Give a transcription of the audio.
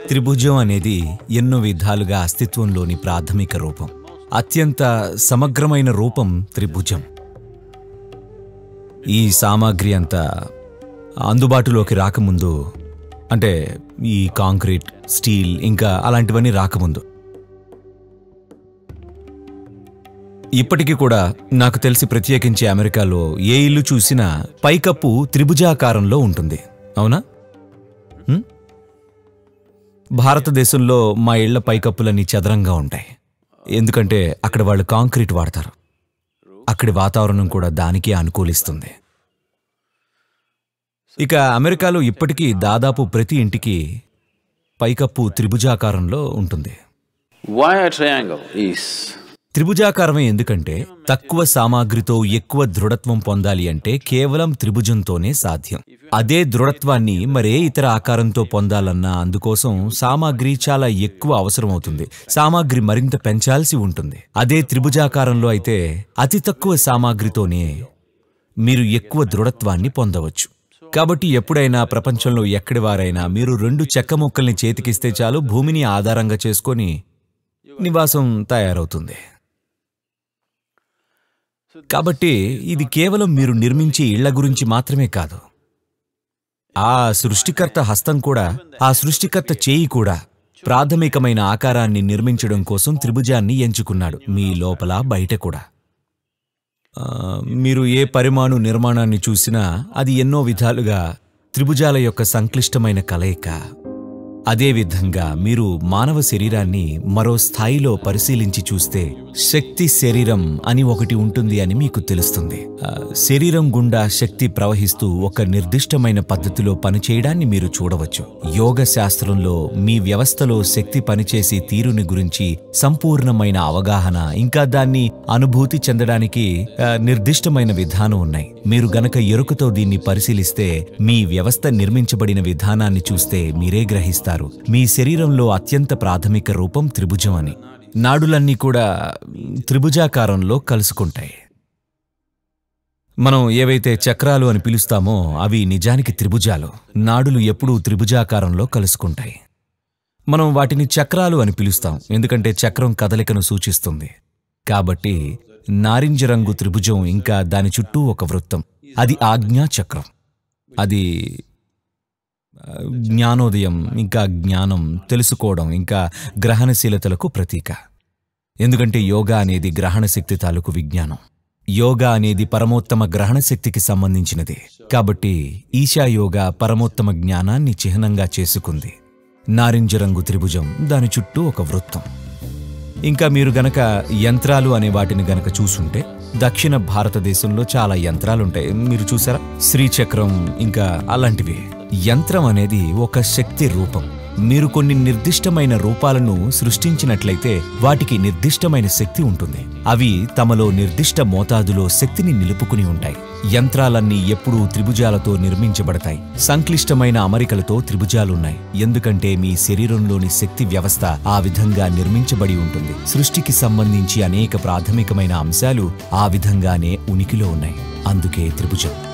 త్రిభుజం అనేది ఎన్నో విధాలుగా అస్తిత్వంలోని ప్రాథమిక రూపం అత్యంత సమగ్రమైన రూపం త్రిభుజం ఈ సామాగ్రి అంతా అందుబాటులోకి రాకముందు అంటే ఈ కాంక్రీట్ స్టీల్ ఇంకా అలాంటివన్నీ రాకముందు ఇప్పటికీ కూడా నాకు తెలిసి ప్రత్యేకించి అమెరికాలో ఏ ఇల్లు చూసినా పైకప్పు త్రిభుజాకారంలో ఉంటుంది అవునా హ్మ్? భారతదేశంలో మా ఇళ్ల పైకప్పులన్నీ చదరంగా ఉంటాయి ఎందుకంటే అక్కడ వాళ్ళు కాంక్రీట్ వాడతారు అక్కడి వాతావరణం కూడా దానికే అనుకూలిస్తుంది ఇక అమెరికాలో ఇప్పటికీ దాదాపు ప్రతి ఇంటికి పైకప్పు త్రిభుజాకారంలో ఉంటుంది Why a triangle is త్రిభుజాకారమే ఎందుకంటే తక్కువ సామాగ్రితో ఎక్కువ దృఢత్వం పొందాలి అంటే కేవలం త్రిభుజంతోనే సాధ్యం అదే దృఢత్వాన్ని మరే ఇతర ఆకారంతో పొందాలన్నా అందుకోసం సామాగ్రి చాలా ఎక్కువ అవసరమవుతుంది సామాగ్రి మరింత పెంచాల్సి ఉంటుంది అదే త్రిభుజాకారంలో అయితే అతి తక్కువ సామాగ్రితోనే మీరు ఎక్కువ దృఢత్వాన్ని పొందవచ్చు కాబట్టి ఎప్పుడైనా ప్రపంచంలో ఎక్కడి వారైనా మీరు రెండు చెక్క ముక్కల్ని చేతికిస్తే చాలు భూమిని ఆధారంగా చేసుకొని నివాసం తయారవుతుంది కాబట్టి ఇది కేవలం మీరు నిర్మించే ఇళ్ల గురించి మాత్రమే కాదు ఆ సృష్టికర్త హస్తం కూడా ఆ సృష్టికర్త చేయి కూడా ప్రాథమికమైన ఆకారాన్ని నిర్మించడం కోసం త్రిభుజాన్ని ఎంచుకున్నాడు మీ లోపల బయట కూడా ఆ, మీరు ఏ పరిమాణు నిర్మాణాన్ని చూసినా అది ఎన్నో విధాలుగా త్రిభుజాల యొక్క సంక్లిష్టమైన కలయిక అదేవిధంగా మీరు మానవ శరీరాన్ని మరో స్థాయిలో పరిశీలించి చూస్తే శక్తి శరీరం అని ఒకటి ఉంటుంది అని మీకు తెలుస్తుంది ఆ, శరీరం గుండా శక్తి ప్రవహిస్తూ ఒక నిర్దిష్టమైన పద్ధతిలో పనిచేయడాన్ని మీరు చూడవచ్చు యోగ శాస్త్రంలో మీ వ్యవస్థలో శక్తి పనిచేసే తీరుని గురించి సంపూర్ణమైన అవగాహన ఇంకా దాన్ని అనుభూతి చెందడానికి ఆ, నిర్దిష్టమైన విధానం ఉన్నాయి మీరు గనక ఎరుకతో దీన్ని పరిశీలిస్తే మీ వ్యవస్థ నిర్మించబడిన విధానాన్ని చూస్తే మీరే గ్రహిస్తారు మీ శరీరంలో అత్యంత ప్రాథమిక రూపం త్రిభుజం అని నాడులన్నీ కూడా త్రిభుజాకారంలో కలుసుకుంటాయి మనం ఏవైతే చక్రాలు అని పిలుస్తామో అవి నిజానికి త్రిభుజాలు నాడులు ఎప్పుడూ త్రిభుజాకారంలో కలుసుకుంటాయి మనం వాటిని చక్రాలు అని పిలుస్తాం ఎందుకంటే చక్రం కదలికను సూచిస్తుంది కాబట్టి నారింజ రంగు త్రిభుజం ఇంకా దాని చుట్టూ ఒక వృత్తం అది ఆజ్ఞా చక్రం అది ఆ, జ్ఞానోదయం ఇంకా జ్ఞానం తెలుసుకోవడం ఇంకా గ్రహణశీలతలకు ప్రతీక ఎందుకంటే యోగా అనేది గ్రహణ శక్తి తాలూకు విజ్ఞానం యోగా అనేది పరమోత్తమ గ్రహణ శక్తికి సంబంధించినది కాబట్టి ఈశా యోగా పరమోత్తమ జ్ఞానాన్ని చిహ్నంగా చేసుకుంది నారింజ రంగు త్రిభుజం దాని చుట్టూ ఒక వృత్తం ఇంకా మీరు గనక యంత్రాలు అనే వాటిని గనక చూసుంటే దక్షిణ భారతదేశంలో చాలా యంత్రాలుంటాయి మీరు చూసారా శ్రీచక్రం ఇంకా అలాంటివి యంత్రం అనేది ఒక శక్తి రూపం మీరు కొన్ని నిర్దిష్టమైన రూపాలను సృష్టించినట్లయితే వాటికి నిర్దిష్టమైన శక్తి ఉంటుంది అవి తమలో నిర్దిష్ట మోతాదులో శక్తిని నిలుపుకుని ఉంటాయి యంత్రాలన్నీ ఎప్పుడూ త్రిభుజాలతో నిర్మించబడతాయి సంక్లిష్టమైన అమరికలతో త్రిభుజాలున్నాయి ఎందుకంటే మీ శరీరంలోని శక్తి వ్యవస్థ ఆ విధంగా నిర్మించబడి ఉంటుంది సృష్టికి సంబంధించి అనేక ప్రాథమికమైన అంశాలు ఆ విధంగానే ఉనికిలో ఉన్నాయి అందుకే త్రిభుజం